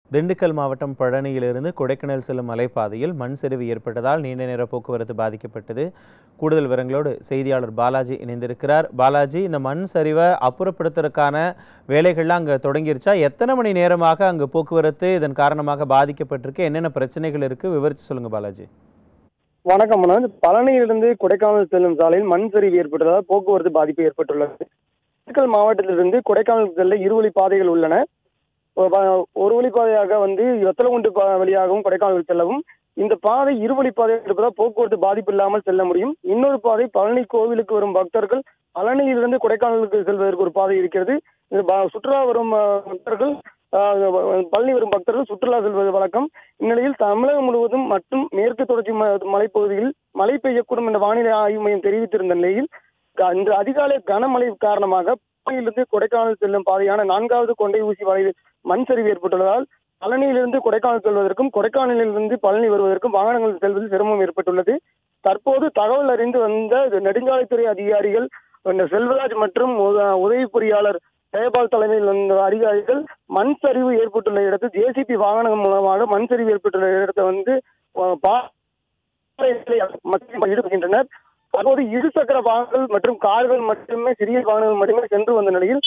திண்டுக்கல் மாவட்டம் பழனியிலிருந்து கொடைக்கானல் செல்லும் மலைப்பாதையில் மண் சரிவு ஏற்பட்டதால் நீண்ட நேர போக்குவரத்து பாதிக்கப்பட்டது கூடுதல் விவரங்களோடு செய்தியாளர் பாலாஜி இணைந்திருக்கிறார் பாலாஜி இந்த மண் சரிவை அப்புறப்படுத்துறதுக்கான வேலைகள்லாம் அங்கே தொடங்கிருச்சா எத்தனை மணி நேரமாக அங்கே போக்குவரத்து இதன் காரணமாக பாதிக்கப்பட்டிருக்கு என்னென்ன பிரச்சனைகள் இருக்கு விவரிச்சு சொல்லுங்க பாலாஜி வணக்கம் மனோஜ் பழனியிலிருந்து கொடைக்கானல் செல்லும் சாலையில் மண் சரிவு ஏற்பட்டதால் போக்குவரத்து பாதிப்பு ஏற்பட்டுள்ளது திண்டுக்கல் மாவட்டத்திலிருந்து கொடைக்கானல் செல்ல இருவழி பாதைகள் உள்ளன ஒரு பா- ஒரு வழிப்பாதையாக வந்து வெத்தலகுண்டு பா- வழியாகவும் கொடைக்கானல் செல்லவும் இந்த பாதை இருவழி பாதை இருப்பதால் போக்குவரத்து பாதிப்பு இல்லாமல் செல்ல முடியும் இன்னொரு பாதை பழனி கோவிலுக்கு வரும் பக்தர்கள் பழனியிலிருந்து கொடைக்கானலுக்கு செல்வதற்கு ஒரு பாதை இருக்கிறது இது ப- சுற்றுலா வரும் அஹ், பக்தர்கள் அஹ், பழனி வரும் பக்தர்கள் சுற்றுலா செல்வது வழக்கம் இந்நிலையில் தமிழகம் முழுவதும் மற்றும் மேற்கு தொடர்ச்சி ம- மலைப்பகுதியில் மழை பெய்யக்கூடும் என்ற வானிலை ஆய்வு மையம் தெரிவித்திருந்த நிலையில் க- இன்று அதிகாலை கனமழை காரணமாக பழனியிலிருந்து கொடைக்கானல் செல்லும் பாதையான நான்காவது கொண்டை ஊசி வளைவில் மண் சரிவு ஏற்பட்டுள்ளதால் பழனியிலிருந்து கொடைக்கானல் செல்வதற்கும் கொடைக்கானலிலிருந்து பழனி வருவதற்கும் வாகனங்கள் செல்வதில் சிரமம் ஏற்பட்டுள்ளது தற்போது தகவல் அறிந்து வந்த நெடுஞ்சாலைத்துறை அதிகாரிகள் இந்த செல்வராஜ் மற்றும் உத- உதவி பொறியாளர் ஜெயபால் தலைமையில் வந்த அதிகாரிகள் மண் சரிவு ஏற்பட்டுள்ள இடத்தில் ஜேசிபி வாகனம் மூலமாக மண் சரிவு ஏற்பட்டுள்ள இடத்தை வந்து அஹ், பாறைகளை மக்கள் ஈடுபடுகின்றனர் தற்போது இருசக்கர வாகனங்கள் மற்றும் கார்கள் மட்டுமே சிறிய வாகனங்கள் மட்டுமே சென்று வந்த நிலையில்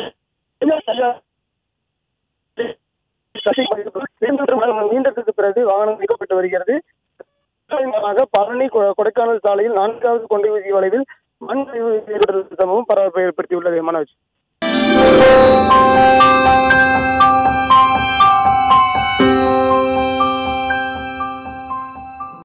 நீண்டத்துக்கு பிறகு வாகனம் நீக்கப்பட்டு வருகிறது காரணமாக பழனி கொ- கொடைக்கானல் சாலையில் நான்காவது கொண்டை வீதி வளைவில் மண் சரிவு ஏற்பட்டுள்ள சம்பவம் பரபரப்பை ஏற்படுத்தியுள்ளது மனோஜ்